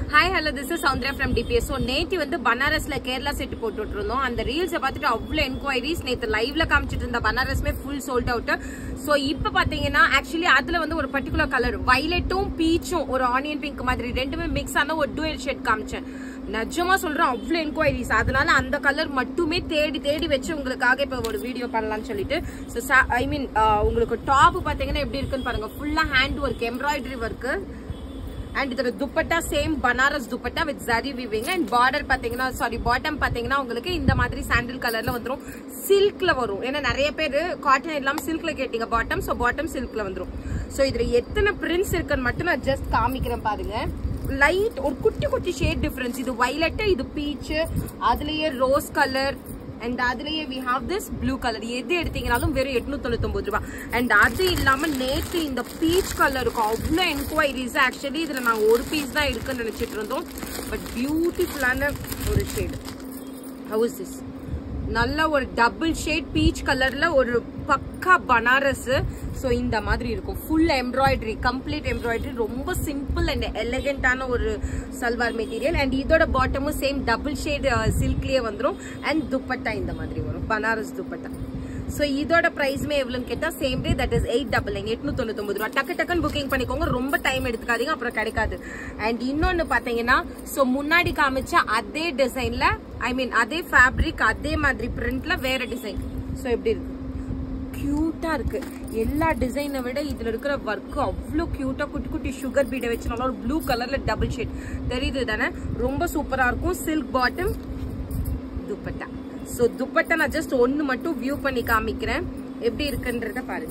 hi hello this is Soundarya from TBS so நேத்தி வந்து பனாரஸ்ல Kerala set போட்டுட்டு இருந்தோம் அந்த ரீல்ஸை பார்த்துட்டு அவ்வளோ என்கொயரிஸ் நேற்று லைவ்ல காமிச்சிட்டு இருந்த பனாரஸ்மே ஃபுல் சோல்ட் அவுட் ஸோ இப்போ பார்த்தீங்கன்னா ஆக்சுவலி அதில் வந்து ஒரு பர்டிகுலர் கலர் வைலட்டும் பீச்சும் ஒரு ஆனியன் பிங்க் மாதிரி ரெண்டுமே மிக்ஸ் ஆன ஒரு டூயல் ஷேட் காமிச்சேன் நிஜமா சொல்றேன் அவ்வளோ என்கொயரிஸ் அதனால அந்த கலர் மட்டுமே தேடி தேடி வச்சு உங்களுக்காக இப்போ ஒரு வீடியோ பண்ணலாம்னு சொல்லிட்டு ஸோ ஐ மீன் உங்களுக்கு டாப் பார்த்தீங்கன்னா எப்படி இருக்குன்னு பாருங்க ஃபுல்லா hand work embroidery work and இதோட dupatta same Banaras dupatta with zari weaving and border பாத்தீங்கன்னா சாரி பாட்டம் பாத்தீங்கன்னா உங்களுக்கு இந்த மாதிரி சாண்டில் கலர்ல வந்துரும் சில்க்ல வரும் ஏன்னா நிறைய பேர் காட்டன் இல்லாம சில்க்ல கேட்டீங்க பாட்டம் ஸோ பாட்டம் சில்க்ல வந்துரும் ஸோ இதுல எத்தனை பிரிண்ட்ஸ் இருக்குன்னு மட்டும் நான் ஜஸ்ட் காமிக்கிறேன் பாருங்க லைட் ஒரு குட்டி குட்டி ஷேட் டிஃபரன்ஸ் இது வைலட் இது பீச் அதுலயே ரோஸ் கலர் அண்ட் அதுலயே we have this blue colour எது எடுத்தீங்கனாலும் வெறும் எட்நூத்தி தொண்ணூத்தி ரூபாய் அண்ட் அது இல்லாம நேற்று இந்த பீச் கலருக்கும் அவ்வளோ என்கொயரிஸ் ஆக்சுவலி இதுல நாங்க ஒரு பீஸ் தான் இருக்குன்னு நினைச்சிட்டு இருந்தோம் பட் பியூட்டிஃபுல்லான ஒரு ஷேடு ஹவுஸ் திஸ் நல்ல ஒரு டபுள் ஷேட் பீச் கலர்ல ஒரு பக்கா பனாரஸ் ஸோ இந்த மாதிரி இருக்கும் ஃபுல் எம்ப்ராய்டரி கம்ப்ளீட் எம்ப்ராய்டரி ரொம்ப சிம்பிள் அண்ட் எலகென்ட்டான ஒரு சல்வார் மெட்டீரியல் அண்ட் இதோட பாட்டமும் சேம் டபுள் ஷேட் சில்க்லயே வந்துடும் அண்ட் துப்பட்டா இந்த மாதிரி வரும் பனாரஸ் துப்பட்டா ஸோ இதோட ப்ரைஸ்மே எவ்வளோன்னு கேட்டால் same day that is eight double nine எட்நூத்தி தொண்ணூத்தி ரூபா டக்கு டக்குன்னு புக்கிங் பண்ணிக்கோங்க ரொம்ப டைம் எடுத்துக்காதீங்க அப்புறம் கிடைக்காது அண்ட் இன்னொன்று பார்த்தீங்கன்னா ஸோ முன்னாடி காமிச்ச அதே டிசைன்ல ஐ மீன் அதே ஃபேப்ரிக் அதே மாதிரி பிரிண்ட்ல வேற டிசைன் ஸோ எப்படி இருக்கு கியூட்டா இருக்கு எல்லா டிசைனை விட இதுல இருக்கிற ஒர்க் அவ்வளோ கியூட்டா குட்டி குட்டி சுகர் பீடை வச்சு நல்லா ஒரு ப்ளூ கலர்ல டபுள் ஷேட் தெரியுது தானே ரொம்ப சூப்பரா இருக்கும் silk bottom dupatta so dupatta நான் ஜஸ்ட் ஒன்னு மட்டும் வியூ பண்ணி காமிக்கிறேன் எப்படி இருக்குன்றத பாருங்க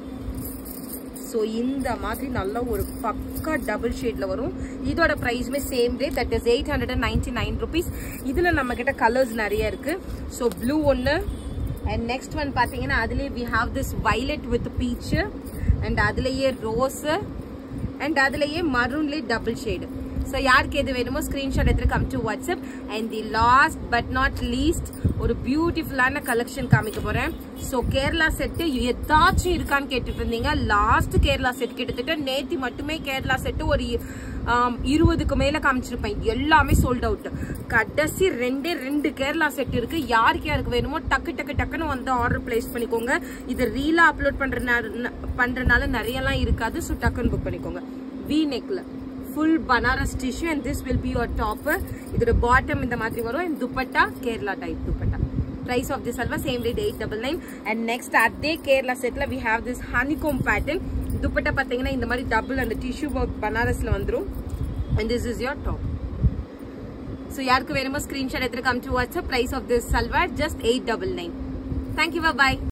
ஸோ இந்த மாதிரி நல்ல ஒரு பக்கா டபுள் ஷேட்ல வரும் இதோட ப்ரைஸ்மே same rate that is eight hundred and ninety nine rupees இதில் நம்ம கிட்ட கலர்ஸ் நிறைய இருக்கு ஸோ ப்ளூ ஒன்று அண்ட் நெக்ஸ்ட் ஒன் பார்த்தீங்கன்னா அதுலேயே we have this violet with peach and அதுலேயே ரோஸு அண்ட் அதுலேயே மரூன்லேயே டபுள் ஷேடு ஸோ யாருக்கு எது வேணுமோ ஸ்க்ரீன்ஷாட் எடுத்து come to WhatsApp and the last but not least ஒரு பியூட்டிஃபுல்லான கலெக்ஷன் காமிக்க போறேன் ஸோ கேரளா செட்டு ஏதாச்சும் இருக்கான்னு கேட்டுட்டு இருந்தீங்க லாஸ்ட் கேரளா செட் கிட்டத்தட்ட நேத்தி மட்டுமே கேரளா செட்டு ஒரு இருபதுக்கு மேல காமிச்சிருப்பேன் எல்லாமே சோல்ட் அவுட் கடைசி ரெண்டே ரெண்டு கேரளா செட் இருக்கு யாருக்கு யாருக்கு வேணுமோ டக்கு டக்கு டக்குன்னு வந்து ஆர்டர் பிளேஸ் பண்ணிக்கோங்க இது ரீலா அப்லோட் பண்றதுனால பண்றதுனால நிறையலாம் இருக்காது ஸோ டக்குன்னு புக் பண்ணிக்கோங்க வி நெக்ல full Banaras tissue and this will be your top இதோட பாட்டம் இந்த மாதிரி வரும் and dupatta Kerala type dupatta price of this alva same rate 899 and next அதே கேரளா செட்ல we have this honeycomb pattern dupatta பாத்தீங்கன்னா இந்த மாதிரி டபுள் அந்த டிஷ்யூ பனாரஸ்ல வந்துரும் and this is your top so யாருக்கு வேணுமோ ஸ்கிரீன்ஷாட் எடுத்துட்டு come to WhatsApp price of this salwar just 899 thank you bye bye